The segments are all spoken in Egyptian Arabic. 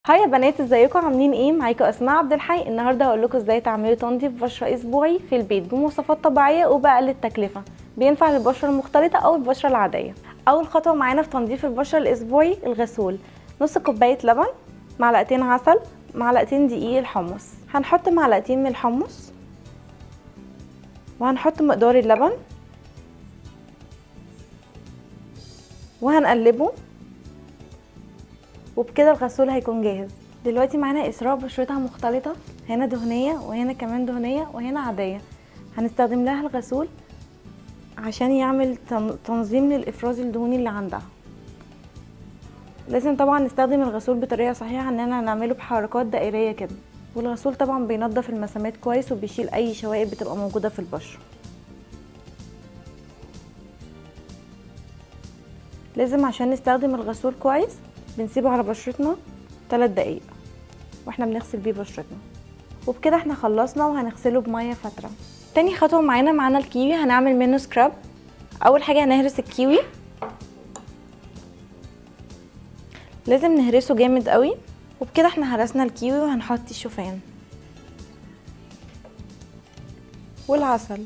هاي يا بنات ازيكم عاملين ايه معاكم اسماء عبد الحي النهارده هقول لكم ازاي تعملوا تنظيف بشره اسبوعي في البيت بمواصفات طبيعيه وباقل التكلفه بينفع للبشره المختلطه او البشره العاديه اول خطوه معانا في تنظيف البشره الاسبوعي الغسول نص كوبايه لبن معلقتين عسل معلقتين دقيق الحمص هنحط معلقتين من الحمص وهنحط مقدار اللبن وهنقلبه وبكده الغسول هيكون جاهز دلوقتي معانا اسراء بشرتها مختلطه هنا دهنيه وهنا كمان دهنيه وهنا عاديه هنستخدم لها الغسول عشان يعمل تنظيم للافراز الدهوني اللي عندها لازم طبعا نستخدم الغسول بطريقه صحيحه اننا نعمله بحركات دائريه كده والغسول طبعا بينظف المسامات كويس وبيشيل اي شوائب بتبقى موجوده في البشره لازم عشان نستخدم الغسول كويس بنسيبه على بشرتنا 3 دقايق واحنا بنغسل بيه بشرتنا وبكده احنا خلصنا وهنغسله بميه فتره تاني خطوه معانا معانا الكيوي هنعمل منه سكراب اول حاجه هنهرس الكيوي لازم نهرسه جامد قوي وبكده احنا هرسنا الكيوي وهنحط الشوفان والعسل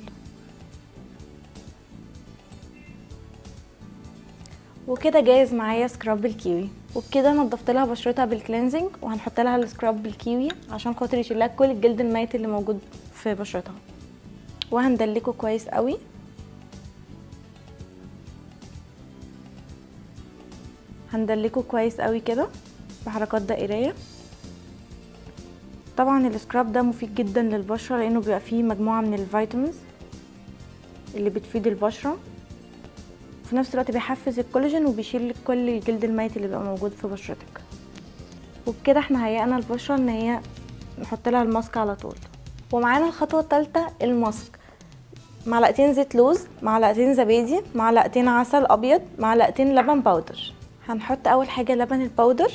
وكده جاهز معايا سكراب الكيوي وبكده نضفت لها بشرتها بالكلينزنج وهنحط لها السكراب بالكيوي عشان خاطر يشيل لها كل الجلد الميت اللي موجود في بشرتها وهندلكه كويس قوي هندلكه كويس قوي كده بحركات دائريه طبعا السكراب ده مفيد جدا للبشره لانه بيبقى فيه مجموعه من الفيتامينز اللي بتفيد البشره في نفس الوقت بيحفز الكولاجين وبيشيل كل الجلد الميت اللي بيبقى موجود في بشرتك وبكده احنا هيئنا البشره ان هي نحط لها الماسك على طول ومعانا الخطوه الثالثه الماسك معلقتين زيت لوز معلقتين زبادي معلقتين عسل ابيض معلقتين لبن باودر هنحط اول حاجه لبن الباودر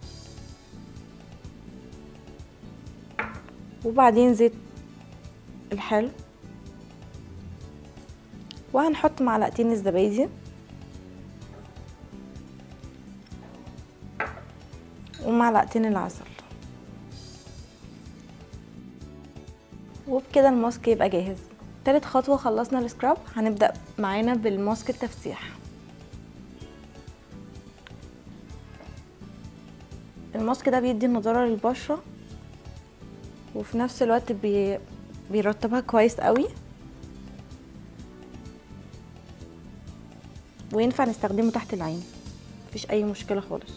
وبعدين زيت الحلو وهنحط معلقتين الزبادي ومعلقتين العسل وبكده الماسك يبقى جاهز تالت خطوة خلصنا السكراب هنبدأ معانا بالماسك التفتيح الماسك ده بيدي نضارة للبشرة وفي نفس الوقت بي... بيرطبها كويس قوي وينفع نستخدمه تحت العين مفيش اي مشكله خالص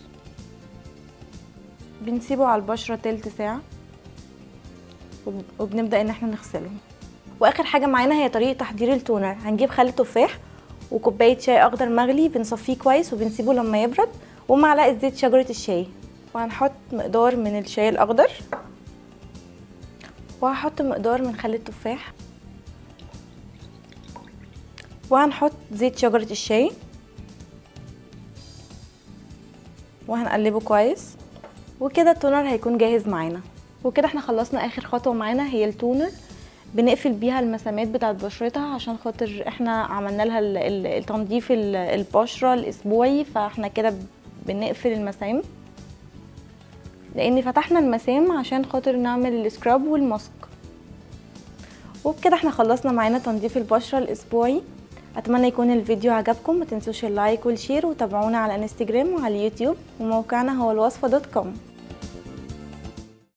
بنسيبه على البشره تلت ساعه وبنبدا ان احنا نغسله واخر حاجه معانا هي طريقه تحضير التونر هنجيب خل تفاح وكوبايه شاي اخضر مغلي بنصفيه كويس وبنسيبه لما يبرد ومعلقه زيت شجره الشاي وهنحط مقدار من الشاي الاخضر وهحط مقدار من خل التفاح وهنحط زيت شجرة الشاي وهنقلبه كويس وكده التونر هيكون جاهز معانا وكده احنا خلصنا اخر خطوة معانا هي التونر بنقفل بيها المسامات بتاعت بشرتها عشان خاطر احنا عملنا لها التنظيف البشرة الاسبوعي فاحنا كده بنقفل المسام لان فتحنا المسام عشان خاطر نعمل السكراب والماسك وبكده احنا خلصنا معانا تنظيف البشرة الاسبوعي اتمنى يكون الفيديو عجبكم ما تنسوش اللايك والشير وتابعونا على الانستجرام وعلى اليوتيوب وموقعنا هو الوصفه دوت كوم